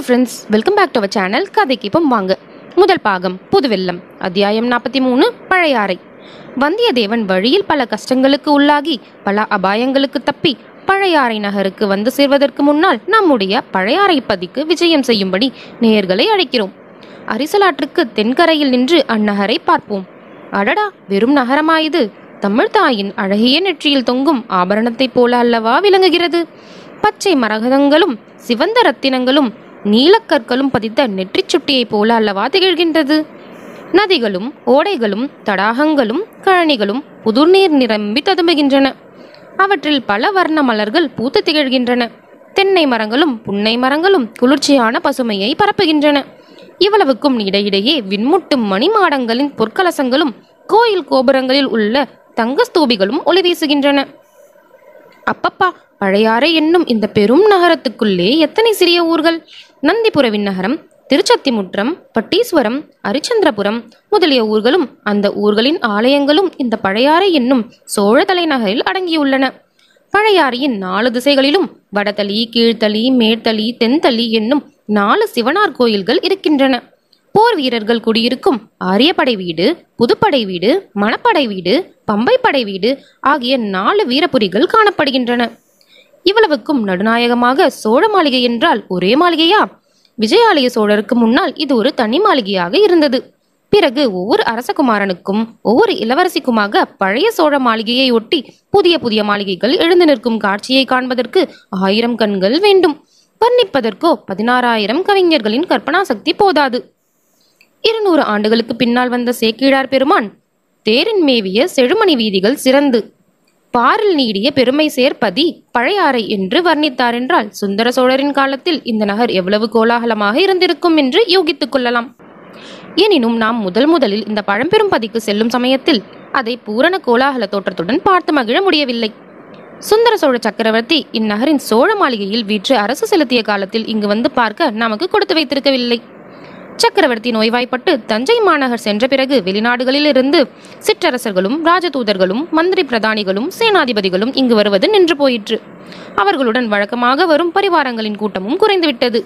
friends welcome back to our channel கதைக்கு இப்போ வாங்க முதல் பாகம் புதுவெல்லம் அத்தியாயம் நாற்பத்தி மூணு பழையாறை வந்தியத்தேவன் வழியில் பல கஷ்டங்களுக்கு உள்ளாகி பல அபாயங்களுக்கு தப்பி பழையாறை நகருக்கு வந்து சேர்வதற்கு முன்னால் நம்முடைய பழையாறை பதிக்கு விஜயம் செய்யும்படி நேயர்களை அழைக்கிறோம் அரிசலாற்றுக்கு தென்கரையில் நின்று அந்நகரை பார்ப்போம் அடடா வெறும் நகரமாயுது தமிழ்தாயின் அழகிய நெற்றியில் தொங்கும் ஆபரணத்தைப் போல அல்லவா விளங்குகிறது பச்சை மரகதங்களும் சிவந்த ரத்தினங்களும் நீலக்கற்களும் பதித்த நெற்றிச் சுட்டியைப் போல அல்லவா திகழ்கின்றது நதிகளும் ஓடைகளும் தடாகங்களும் கழனிகளும் புதுநீர் நிரம்பி ததும்புகின்றன அவற்றில் பல வர்ண மலர்கள் பூத்து திகழ்கின்றன தென்னை மரங்களும் புன்னை மரங்களும் குளிர்ச்சியான பசுமையை பரப்புகின்றன இவ்வளவுக்கும் இடையிடையே விண்முட்டும் மணிமாடங்களின் பொற்கலசங்களும் கோயில் கோபுரங்களில் உள்ள தங்க ஸ்தூபிகளும் ஒளி வீசுகின்றன அப்பப்பா பழையாறை என்னும் இந்த பெரும் நகரத்துக்குள்ளே எத்தனை சிறிய ஊர்கள் நந்திபுரவின் நகரம் திருச்சத்திமுற்றம் பட்டீஸ்வரம் அரிச்சந்திரபுரம் முதலிய ஊர்களும் அந்த ஊர்களின் ஆலயங்களும் இந்த பழையாறை என்னும் சோழ தலைநகரில் அடங்கியுள்ளன பழையாறையின் நாலு திசைகளிலும் வடதளி கீழ்த்தளி மேற்தளி தென்தளி என்னும் நாலு சிவனார் கோயில்கள் இருக்கின்றன போர் வீரர்கள் குடியிருக்கும் ஆரியப்படை வீடு புதுப்படை வீடு மணப்படை வீடு பம்பை படை வீடு ஆகிய நாலு வீரபுரிகள் காணப்படுகின்றன இவ்வளவுக்கும் நடுநாயகமாக சோழ மாளிகை என்றால் ஒரே மாளிகையா விஜயாலய சோழருக்கு முன்னால் இது ஒரு தனி மாளிகையாக இருந்தது பிறகு ஒவ்வொரு அரசகுமாரனுக்கும் ஒவ்வொரு இளவரசிக்குமாக பழைய சோழ மாளிகையை ஒட்டி புதிய புதிய மாளிகைகள் எழுந்து நிற்கும் காட்சியை காண்பதற்கு ஆயிரம் கண்கள் வேண்டும் வர்ணிப்பதற்கோ பதினாறாயிரம் கவிஞர்களின் கற்பனா சக்தி போதாது இருநூறு ஆண்டுகளுக்கு பின்னால் வந்த சேக்கிழார் பெருமான் தேரின் மேவிய செழுமணி வீதிகள் சிறந்து பாரில் நீடிய பெருமை சேர்ப்பதி பழையாறை என்று வர்ணித்தார் என்றால் சுந்தர சோழரின் காலத்தில் இந்த நகர் எவ்வளவு கோலாகலமாக இருந்திருக்கும் என்று யூகித்துக் கொள்ளலாம் எனினும் நாம் முதல் முதலில் இந்த பழம்பெரும் பதிக்கு செல்லும் சமயத்தில் அதை பூரண கோலாகல தோற்றத்துடன் பார்த்து மகிழ முடியவில்லை சுந்தர சோழ சக்கரவர்த்தி இந்நகரின் சோழ மாளிகையில் வீற்று அரசு செலுத்திய காலத்தில் இங்கு வந்து பார்க்க நமக்கு கொடுத்து வைத்திருக்கவில்லை சக்கரவர்த்தி நோய்வாய்ப்பட்டு தஞ்சை மாநகர் சென்ற பிறகு வெளிநாடுகளில் இருந்து சிற்றரசர்களும் ராஜதூதர்களும் மந்திரி பிரதானிகளும் சேனாதிபதிகளும் இங்கு வருவது நின்று போயிற்று அவர்களுடன் வழக்கமாக வரும் பரிவாரங்களின் கூட்டமும் குறைந்துவிட்டது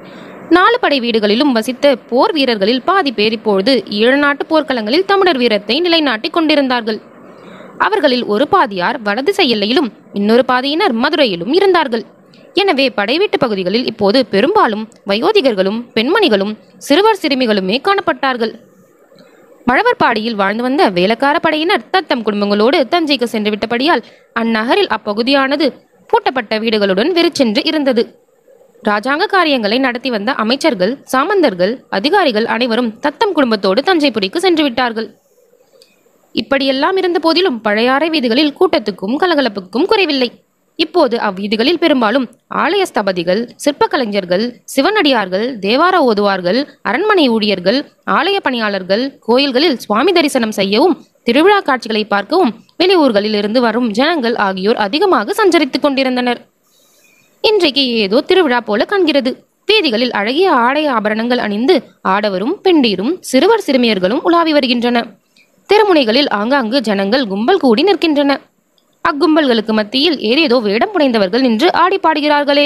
நாலு படை வீடுகளிலும் வசித்த போர் வீரர்களில் பாதி பேர் இப்பொழுது ஈழ நாட்டு போர்க்களங்களில் தமிழர் வீரத்தை நிலைநாட்டிக் கொண்டிருந்தார்கள் அவர்களில் ஒரு பாதியார் வடதிசை எல்லையிலும் இன்னொரு பாதியினர் மதுரையிலும் இருந்தார்கள் எனவே படைவீட்டு பகுதிகளில் இப்போது பெரும்பாலும் வயோதிகர்களும் பெண்மணிகளும் சிறுவர் சிறுமிகளுமே காணப்பட்டார்கள் மழவர்பாடியில் வாழ்ந்து வந்த வேலைக்கார படையினர் தத்தம் குடும்பங்களோடு தஞ்சைக்கு சென்று விட்டபடியால் அந்நகரில் அப்பகுதியானது பூட்டப்பட்ட வீடுகளுடன் வெறிச்சென்று இருந்தது ராஜாங்க காரியங்களை நடத்தி வந்த அமைச்சர்கள் சாமந்தர்கள் அதிகாரிகள் அனைவரும் தத்தம் குடும்பத்தோடு தஞ்சைபுரிக்கு சென்று விட்டார்கள் இப்படியெல்லாம் இருந்த போதிலும் பழையாறை வீதிகளில் கூட்டத்துக்கும் கலகலப்புக்கும் குறைவில்லை இப்போது அவ்வீதிகளில் பெரும்பாலும் ஆலய ஸ்தபதிகள் சிற்பக்கலைஞர்கள் சிவனடியார்கள் தேவார ஓதுவார்கள் அரண்மனை ஊழியர்கள் ஆலய பணியாளர்கள் கோயில்களில் சுவாமி தரிசனம் செய்யவும் திருவிழா காட்சிகளை பார்க்கவும் வெளியூர்களில் இருந்து வரும் ஜனங்கள் ஆகியோர் அதிகமாக சஞ்சரித்துக் கொண்டிருந்தனர் இன்றைக்கு ஏதோ திருவிழா போல காண்கிறது வீதிகளில் அழகிய ஆடை ஆபரணங்கள் அணிந்து ஆடவரும் பெண்டீரும் சிறுவர் சிறுமியர்களும் உலாவி வருகின்றன தெருமுனைகளில் ஆங்காங்கு ஜனங்கள் கும்பல் கூடி நிற்கின்றன அக்கும்பல்களுக்கு மத்தியில் ஏதேதோ வேடம் புனைந்தவர்கள் நின்று ஆடி பாடுகிறார்களே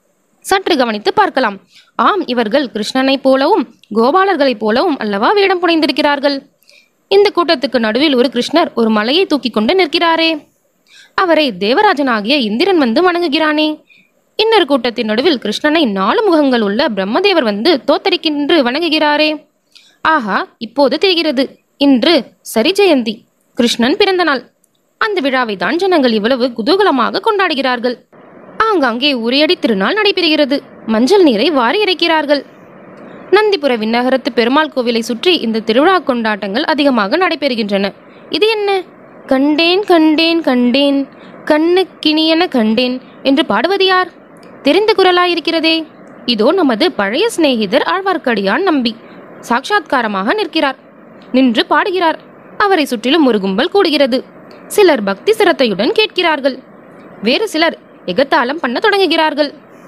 சற்று கவனித்து பார்க்கலாம் ஆம் இவர்கள் கிருஷ்ணனைப் போலவும் கோபாலர்களைப் போலவும் அல்லவா வேடம் புனைந்திருக்கிறார்கள் இந்த கூட்டத்துக்கு நடுவில் ஒரு கிருஷ்ணர் ஒரு மலையை தூக்கி கொண்டு நிற்கிறாரே அவரை தேவராஜனாகிய இந்திரன் வந்து வணங்குகிறானே இன்னொரு கூட்டத்தின் நடுவில் கிருஷ்ணனை நாலு முகங்கள் உள்ள பிரம்மதேவர் வந்து தோத்தரிக்கின்று வணங்குகிறாரே ஆஹா இப்போது தெரிகிறது இன்று சரி ஜெயந்தி கிருஷ்ணன் பிறந்த நாள் அந்த விழாவை தான் ஜனங்கள் இவ்வளவு குதூகலமாக கொண்டாடுகிறார்கள் ஆங்காங்கே உரையடி திருநாள் நடைபெறுகிறது மஞ்சள் நீரை வாரி இறைக்கிறார்கள் நந்திபுர விண்ணகரத்து பெருமாள் கோவிலை சுற்றி இந்த திருவிழா கொண்டாட்டங்கள் அதிகமாக நடைபெறுகின்றன இது என்ன கண்டேன் கண்டேன் கண்டேன் கண்ணு கிணியென கண்டேன் என்று பாடுவது யார் தெரிந்த குரலாயிருக்கிறதே இதோ நமது பழைய சிநேகிதர் ஆழ்வார்க்கடியான் நம்பி சாட்சாத்காரமாக நிற்கிறார் நின்று பாடுகிறார் அவரை சுற்றிலும் ஒரு கும்பல் கூடுகிறது சிலர் பக்தி சிரத்தையுடன் கேட்கிறார்கள் வேறு சிலர் எகத்தாளம் பண்ண தொடங்குகிறார்கள்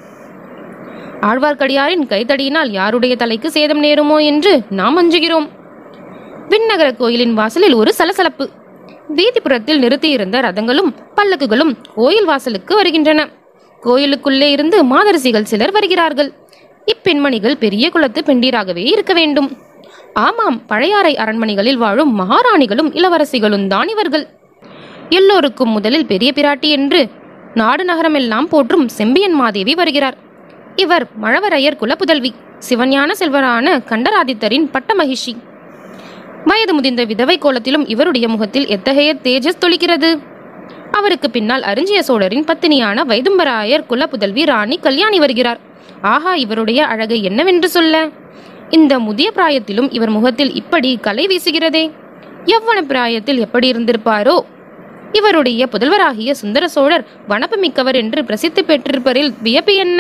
ஆழ்வார்க்கடியாரின் கைத்தடியினால் யாருடைய தலைக்கு சேதம் நேருமோ என்று நாம் அஞ்சுகிறோம் விண்ணகர கோயிலின் வாசலில் ஒரு சலசலப்பு வீதிப்புறத்தில் நிறுத்தியிருந்த ரதங்களும் பல்லக்குகளும் கோயில் வாசலுக்கு வருகின்றன கோயிலுக்குள்ளே இருந்து மாதரசிகள் சிலர் வருகிறார்கள் இப்பெண்மணிகள் பெரிய குலத்து பெண்டீராகவே இருக்க வேண்டும் ஆமாம் பழையாறை அரண்மனைகளில் வாழும் மகாராணிகளும் இளவரசிகளும் தான் இவர்கள் எல்லோருக்கும் முதலில் பெரிய பிராட்டி என்று நாடு நகரமெல்லாம் போற்றும் செம்பியன் மாதேவி வருகிறார் இவர் மழவரையர் குல புதல்வி சிவஞான செல்வரான கண்டராதித்தரின் பட்ட மகிஷி வயது முதிர்ந்த விதவை கோலத்திலும் இவருடைய முகத்தில் எத்தகைய தேஜஸ் தொளிக்கிறது அவருக்கு பின்னால் அரிஞ்சிய சோழரின் பத்தினியான வைதும்பராயர் குல புதல்வி ராணி கல்யாணி வருகிறார் ஆஹா இவருடைய அழகை என்னவென்று சொல்ல இந்த முதிய பிராயத்திலும் இவர் முகத்தில் இப்படி கலை வீசுகிறதே எவ்வன பிராயத்தில் எப்படி இருந்திருப்பாரோ இவருடைய புதல்வராகிய சுந்தர சோழர் வனப்பு மிக்கவர் என்று பிரசித்தி பெற்றிருப்பதில் வியப்பு என்ன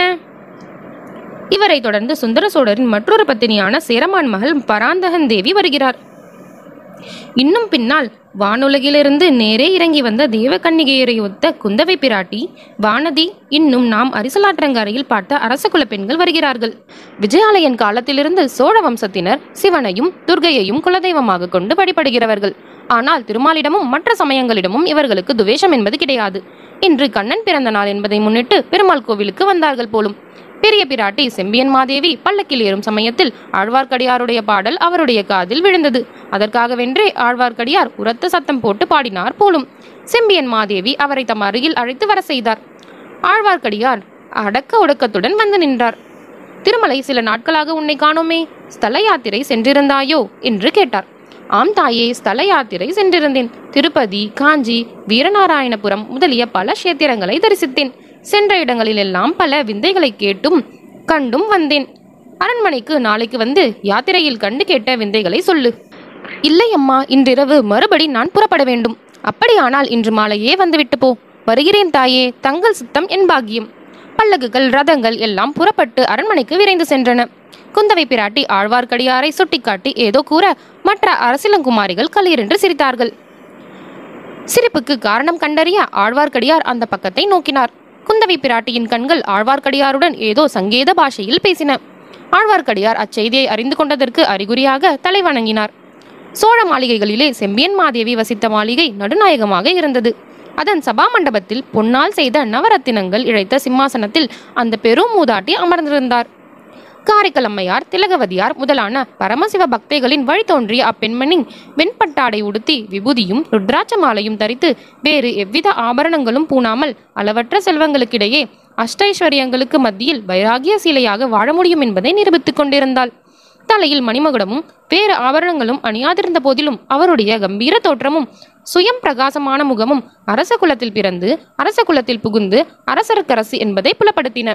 இவரை தொடர்ந்து சுந்தர சோழரின் மற்றொரு பத்தினியான சேரமான் மகள் பராந்தகன் தேவி வருகிறார் இன்னும் பின்னால் வானுலகிலிருந்து நேரே இறங்கி வந்த தேவகன்னிகையரை ஒத்த குந்தவை பிராட்டி வானதி இன்னும் நாம் அரிசலாற்றங்கரையில் பார்த்த அரசகுல பெண்கள் வருகிறார்கள் விஜயாலயன் காலத்திலிருந்து சோழ வம்சத்தினர் சிவனையும் துர்கையையும் குலதெய்வமாக கொண்டு வழிபடுகிறவர்கள் ஆனால் திருமாலிடமும் மற்ற சமயங்களிடமும் இவர்களுக்கு துவேஷம் என்பது கிடையாது இன்று கண்ணன் பிறந்த நாள் என்பதை முன்னிட்டு பெருமாள் கோவிலுக்கு வந்தார்கள் போலும் பெரிய பிராட்டி செம்பியன் மாதேவி பல்லக்கில் ஏறும் சமயத்தில் ஆழ்வார்க்கடியாருடைய பாடல் அவருடைய காதில் விழுந்தது அதற்காகவென்றே ஆழ்வார்க்கடியார் உரத்த சத்தம் போட்டு பாடினார் போலும் செம்பியன் மாதேவி அவரை தம் அருகில் அழைத்து வர செய்தார் ஆழ்வார்க்கடியார் அடக்க ஒடுக்கத்துடன் வந்து நின்றார் திருமலை சில நாட்களாக உன்னை காணோமே ஸ்தல யாத்திரை சென்றிருந்தாயோ என்று கேட்டார் ஆம் தாயே ஸ்தல யாத்திரை சென்றிருந்தேன் திருப்பதி காஞ்சி வீரநாராயணபுரம் முதலிய பல கஷேத்திரங்களை தரிசித்தேன் சென்ற இடங்களிலெல்லாம் பல விந்தைகளை கேட்டும் கண்டும் வந்தேன் அரண்மனைக்கு நாளைக்கு வந்து யாத்திரையில் கண்டு கேட்ட விந்தைகளை சொல்லு இல்லை அம்மா இன்றிரவு மறுபடி நான் புறப்பட வேண்டும் அப்படியானால் இன்று மாலையே வந்துவிட்டு போ வருகிறேன் தாயே தங்கள் சித்தம் என் பாக்கியம் பல்லக்குகள் ரதங்கள் எல்லாம் புறப்பட்டு அரண்மனைக்கு விரைந்து சென்றன குந்தவை பிராட்டி ஆழ்வார்க்கடியாரை சுட்டிக்காட்டி ஏதோ கூற மற்ற அரசிலங்குமாரிகள் களீரென்று சிரித்தார்கள் சிரிப்புக்கு காரணம் கண்டறிய ஆழ்வார்க்கடியார் அந்த பக்கத்தை நோக்கினார் குந்தவை பிராட்டியின் கண்கள் ஆழ்வார்க்கடியாருடன் ஏதோ சங்கேத பாஷையில் பேசின ஆழ்வார்க்கடியார் அச்செய்தியை அறிந்து கொண்டதற்கு அறிகுறியாக தலை வணங்கினார் சோழ மாளிகைகளிலே செம்பியன் மாதேவி வசித்த மாளிகை நடுநாயகமாக இருந்தது அதன் சபா மண்டபத்தில் பொன்னால் செய்த நவரத்தினங்கள் இழைத்த சிம்மாசனத்தில் அந்த பெரும் மூதாட்டி அமர்ந்திருந்தார் காரைக்கல் அம்மையார் திலகவதியார் முதலான பரமசிவ பக்தைகளின் வழி தோன்றிய அப்பெண்மணி வெண்பட்டாடை உடுத்தி விபூதியும் ருத்ராட்ச மாலையும் தரித்து வேறு எவ்வித ஆபரணங்களும் பூணாமல் அளவற்ற செல்வங்களுக்கிடையே அஷ்டைஸ்வரியங்களுக்கு மத்தியில் வைராகிய சீலையாக வாழ முடியும் என்பதை நிரூபித்துக் கொண்டிருந்தாள் தலையில் மணிமகுடமும் வேறு ஆபரணங்களும் அணியாதிருந்த போதிலும் அவருடைய கம்பீர தோற்றமும் சுயம் பிரகாசமான முகமும் அரச குலத்தில் பிறந்து அரச குலத்தில் புகுந்து அரசருக்கரசு என்பதை புலப்படுத்தின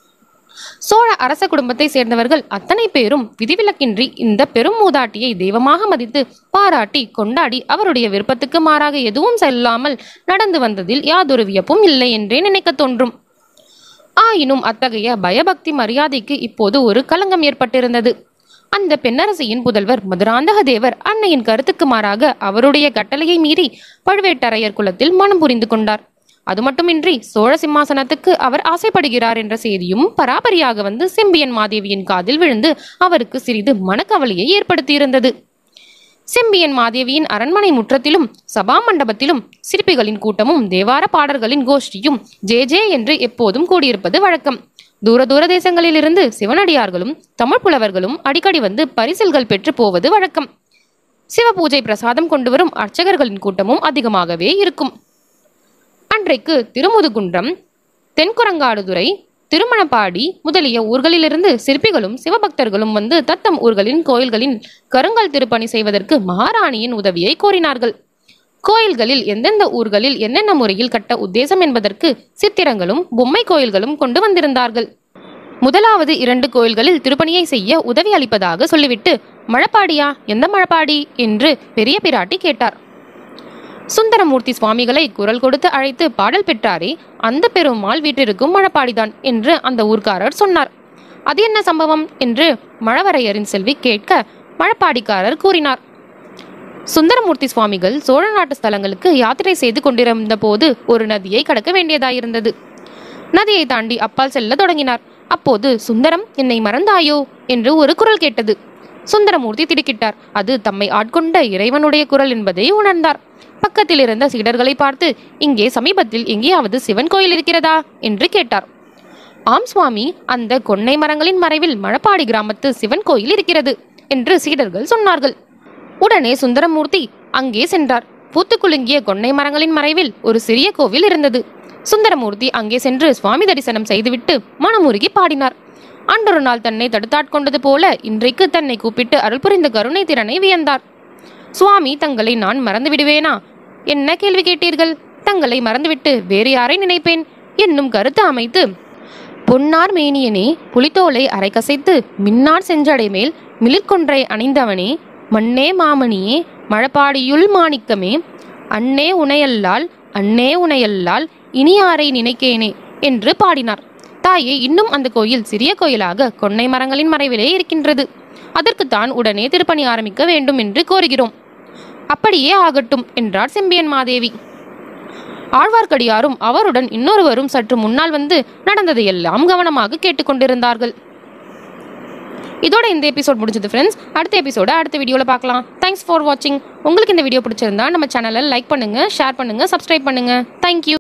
சோழ அரச குடும்பத்தை சேர்ந்தவர்கள் அத்தனை பேரும் விதிவிலக்கின்றி இந்த பெரும் மூதாட்டியை தெய்வமாக மதித்து பாராட்டி கொண்டாடி அவருடைய விருப்பத்துக்கு மாறாக எதுவும் செல்லாமல் நடந்து வந்ததில் யாதொரு வியப்பும் இல்லை என்றே நினைக்க தோன்றும் ஆயினும் அத்தகைய பயபக்தி மரியாதைக்கு இப்போது ஒரு களங்கம் ஏற்பட்டிருந்தது அந்த பெண்ணரசியின் புதல்வர் மதுராந்தக தேவர் அன்னையின் கருத்துக்கு மாறாக அவருடைய கட்டளையை மீறி பழுவேட்டரையர் குலத்தில் மனம் புரிந்து கொண்டார் அது மட்டுமின்றி சோழ சிம்மாசனத்துக்கு அவர் ஆசைப்படுகிறார் என்ற செய்தியும் பராபரியாக வந்து செம்பியன் மாதேவியின் காதில் விழுந்து அவருக்கு சிறிது மனக்கவலையை ஏற்படுத்தியிருந்தது செம்பியன் மாதேவியின் அரண்மனை முற்றத்திலும் சபா மண்டபத்திலும் சிற்பிகளின் கூட்டமும் தேவார பாடல்களின் கோஷ்டியும் ஜே ஜே என்று எப்போதும் கூடியிருப்பது வழக்கம் தூர தூர தேசங்களிலிருந்து சிவனடியார்களும் தமிழ் புலவர்களும் அடிக்கடி வந்து பரிசில்கள் பெற்று போவது வழக்கம் சிவபூஜை பிரசாதம் கொண்டு வரும் அர்ச்சகர்களின் கூட்டமும் அதிகமாகவே இருக்கும் அன்றைக்கு திருமுதுகுன்றம் தென்குரங்காடுதுறை திருமணப்பாடி முதலிய ஊர்களிலிருந்து சிற்பிகளும் சிவபக்தர்களும் வந்து தத்தம் ஊர்களின் கோயில்களின் கருங்கல் திருப்பணி செய்வதற்கு மகாராணியின் உதவியை கோரினார்கள் கோயில்களில் எந்தெந்த ஊர்களில் என்னென்ன முறையில் கட்ட உத்தேசம் என்பதற்கு சித்திரங்களும் பொம்மை கோயில்களும் கொண்டு வந்திருந்தார்கள் முதலாவது இரண்டு கோயில்களில் திருப்பணியை செய்ய உதவி அளிப்பதாக சொல்லிவிட்டு மழப்பாடியா எந்த மழப்பாடி என்று பெரிய பிராட்டி கேட்டார் சுந்தரமூர்த்தி சுவாமிகளை குரல் கொடுத்து அழைத்து பாடல் பெற்றாரே அந்த பெருமாள் வீட்டிற்கும் மழப்பாடிதான் என்று அந்த ஊர்க்காரர் சொன்னார் அது என்ன சம்பவம் என்று மழவரையரின் செல்வி கேட்க மழப்பாடிக்காரர் கூறினார் சுந்தரமூர்த்தி சுவாமிகள் சோழ நாட்டு ஸ்தலங்களுக்கு யாத்திரை செய்து கொண்டிருந்த போது ஒரு நதியை கடக்க வேண்டியதாயிருந்தது நதியை தாண்டி அப்பால் செல்ல தொடங்கினார் அப்போது சுந்தரம் என்னை மறந்தாயோ என்று ஒரு குரல் கேட்டது சுந்தரமூர்த்தி திடுக்கிட்டார் அது தம்மை ஆட்கொண்ட இறைவனுடைய குரல் என்பதை உணர்ந்தார் பக்கத்தில் இருந்த சீடர்களை பார்த்து இங்கே சமீபத்தில் எங்கேயாவது சிவன் கோயில் இருக்கிறதா என்று கேட்டார் ஆம் சுவாமி அந்த கொன்னை மரங்களின் மறைவில் மழப்பாடி கிராமத்து சிவன் கோயில் இருக்கிறது என்று சீடர்கள் சொன்னார்கள் உடனே சுந்தரமூர்த்தி அங்கே சென்றார் பூத்து குலுங்கிய கொன்னை மரங்களின் மறைவில் ஒரு சிறிய கோவில் இருந்தது சுந்தரமூர்த்தி அங்கே சென்று சுவாமி தரிசனம் செய்துவிட்டு மனமுருகி பாடினார் அன்றொரு நாள் தன்னை தடுத்தாட்கொண்டது போல இன்றைக்கு தன்னை கூப்பிட்டு அருள் புரிந்த கருணை திறனை வியந்தார் சுவாமி தங்களை நான் மறந்து விடுவேனா என்ன கேள்வி கேட்டீர்கள் தங்களை மறந்துவிட்டு வேறு யாரை நினைப்பேன் என்னும் கருத்து அமைத்து பொன்னார் மேனியனே புலித்தோலை அரை கசைத்து மின்னார் செஞ்சடை மேல் மிளிர்கொன்றை அணிந்தவனே மண்ணே மாமணியே மழப்பாடியுள் மாணிக்கமே அன்னே உனையல்லால் அன்னே உனையல்லால் இனியாரை நினைக்கேனே என்று பாடினார் தாயே இன்னும் அந்த கோயில் சிறிய கோயிலாக கொன்னை மரங்களின் மறைவிலே இருக்கின்றது அதற்குத்தான் உடனே திருப்பணி ஆரம்பிக்க வேண்டும் என்று கோருகிறோம் அப்படியே ஆகட்டும் என்றார் செம்பியன் மாதேவி ஆழ்வார்க்கடியாரும் அவருடன் இன்னொருவரும் சற்று முன்னால் வந்து நடந்ததையெல்லாம் கவனமாக கேட்டுக்கொண்டிருந்தார்கள் இதோட இந்த எபிசோட் முடிஞ்சது ஃப்ரெண்ட்ஸ் அடுத்த எபிசோட அடுத்த வீடியோவில் பார்க்கலாம் தேங்க்ஸ் ஃபார் வாட்சிங் உங்களுக்கு இந்த வீடியோ பிடிச்சிருந்தா நம்ம சேனலை லைக் பண்ணுங்க ஷேர் பண்ணுங்க சப்ஸ்கிரைப் பண்ணுங்க தேங்க்யூ